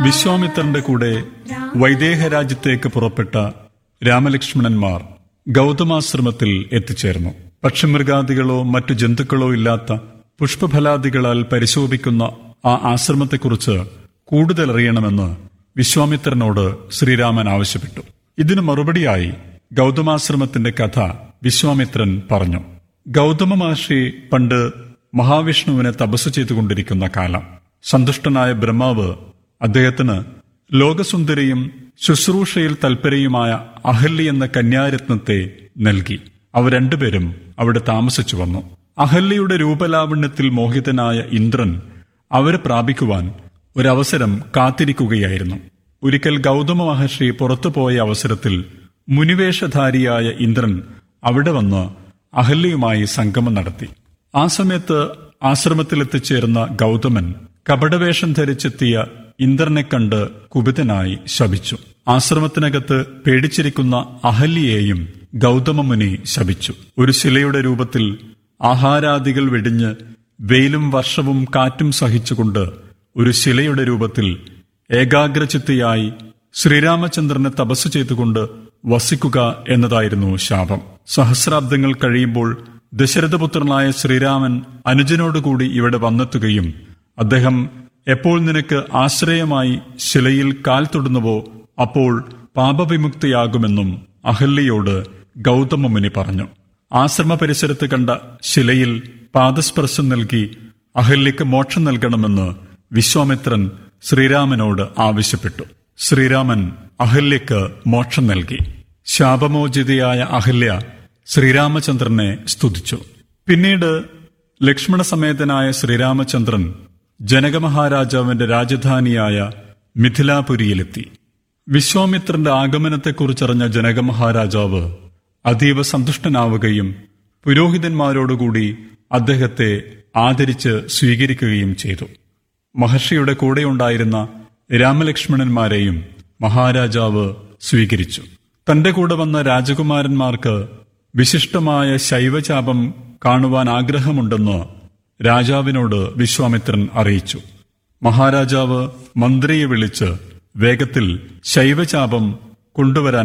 വിശ്വാമിത്രന്റെ കൂടെ വൈദേഹ രാജ്യത്തേക്ക് പുറപ്പെട്ട രാമലക്ഷ്മണന്മാർ ഗൗതമാശ്രമത്തിൽ എത്തിച്ചേർന്നു പക്ഷിമൃഗാദികളോ മറ്റു ജന്തുക്കളോ ഇല്ലാത്ത പുഷ്പഫലാദികളാൽ പരിശോഭിക്കുന്ന ആ ആശ്രമത്തെക്കുറിച്ച് കൂടുതൽ അറിയണമെന്ന് വിശ്വാമിത്രനോട് ശ്രീരാമൻ ആവശ്യപ്പെട്ടു ഇതിനു മറുപടിയായി ഗൗതമാശ്രമത്തിന്റെ കഥ വിശ്വാമിത്രൻ പറഞ്ഞു ഗൗതമ മഹർഷി പണ്ട് മഹാവിഷ്ണുവിനെ തപസ് ചെയ്തുകൊണ്ടിരിക്കുന്ന കാലം സന്തുഷ്ടനായ ബ്രഹ്മാവ് അദ്ദേഹത്തിന് ലോകസുന്ദരിയും ശുശ്രൂഷയിൽ തൽപരയുമായ അഹല്യ എന്ന കന്യാരത്നത്തെ നൽകി അവർ രണ്ടുപേരും അവിടെ താമസിച്ചു വന്നു അഹല്യയുടെ രൂപലാവണ്യത്തിൽ മോഹിതനായ ഇന്ദ്രൻ അവരെ പ്രാപിക്കുവാൻ ഒരവസരം കാത്തിരിക്കുകയായിരുന്നു ഒരിക്കൽ ഗൗതമ മഹർഷി പുറത്തുപോയ അവസരത്തിൽ മുനിവേഷധാരിയായ ഇന്ദ്രൻ അവിടെ വന്ന് അഹല്യയുമായി സംഗമം നടത്തി ആ സമയത്ത് ആശ്രമത്തിലെത്തിച്ചേർന്ന ഗൗതമൻ കപടവേഷം ധരിച്ചെത്തിയ ഇന്ദ്രനെ കണ്ട് കുപിതനായി ശപിച്ചു ആശ്രമത്തിനകത്ത് പേടിച്ചിരിക്കുന്ന അഹല്യയെയും ഗൗതമമുനി ശപിച്ചു ഒരു ശിലയുടെ രൂപത്തിൽ ആഹാരാദികൾ വെടിഞ്ഞ് വെയിലും വർഷവും കാറ്റും സഹിച്ചുകൊണ്ട് ഒരു ശിലയുടെ രൂപത്തിൽ ഏകാഗ്രചിത്തയായി ശ്രീരാമചന്ദ്രനെ തപസ് ചെയ്തുകൊണ്ട് വസിക്കുക എന്നതായിരുന്നു ശാപം സഹസ്രാബ്ദങ്ങൾ കഴിയുമ്പോൾ ദശരഥപുത്രനായ ശ്രീരാമൻ അനുജനോടുകൂടി ഇവിടെ വന്നെത്തുകയും അദ്ദേഹം എപ്പോൾ നിനക്ക് ആശ്രയമായി ശിലയിൽ കാൽ തൊടുന്നുവോ അപ്പോൾ പാപവിമുക്തിയാകുമെന്നും അഹല്യയോട് ഗൗതമമുനി പറഞ്ഞു ആശ്രമ പരിസരത്ത് കണ്ട ശിലയിൽ പാദസ്പർശം നൽകി അഹല്യക്ക് മോക്ഷം നൽകണമെന്ന് വിശ്വാമിത്രൻ ശ്രീരാമനോട് ആവശ്യപ്പെട്ടു ശ്രീരാമൻ അഹല്യക്ക് മോക്ഷം നൽകി ശാപമോചിതയായ അഹല്യ ശ്രീരാമചന്ദ്രനെ സ്തുതിച്ചു പിന്നീട് ലക്ഷ്മണസമേതനായ ശ്രീരാമചന്ദ്രൻ ജനകമഹാരാജാവിന്റെ രാജധാനിയായ മിഥിലാപുരിയിലെത്തി വിശ്വാമിത്രന്റെ ആഗമനത്തെക്കുറിച്ചറിഞ്ഞ ജനകമഹാരാജാവ് അതീവ സന്തുഷ്ടനാവുകയും പുരോഹിതന്മാരോടുകൂടി അദ്ദേഹത്തെ ആദരിച്ച് സ്വീകരിക്കുകയും ചെയ്തു മഹർഷിയുടെ കൂടെയുണ്ടായിരുന്ന രാമലക്ഷ്മണന്മാരെയും മഹാരാജാവ് സ്വീകരിച്ചു തന്റെ കൂടെ വന്ന രാജകുമാരന്മാർക്ക് വിശിഷ്ടമായ ശൈവചാപം കാണുവാൻ ആഗ്രഹമുണ്ടെന്ന് രാജാവിനോട് വിശ്വാമിത്രൻ അറിയിച്ചു മഹാരാജാവ് മന്ത്രിയെ വിളിച്ച് വേഗത്തിൽ ശൈവചാപം കൊണ്ടുവരാൻ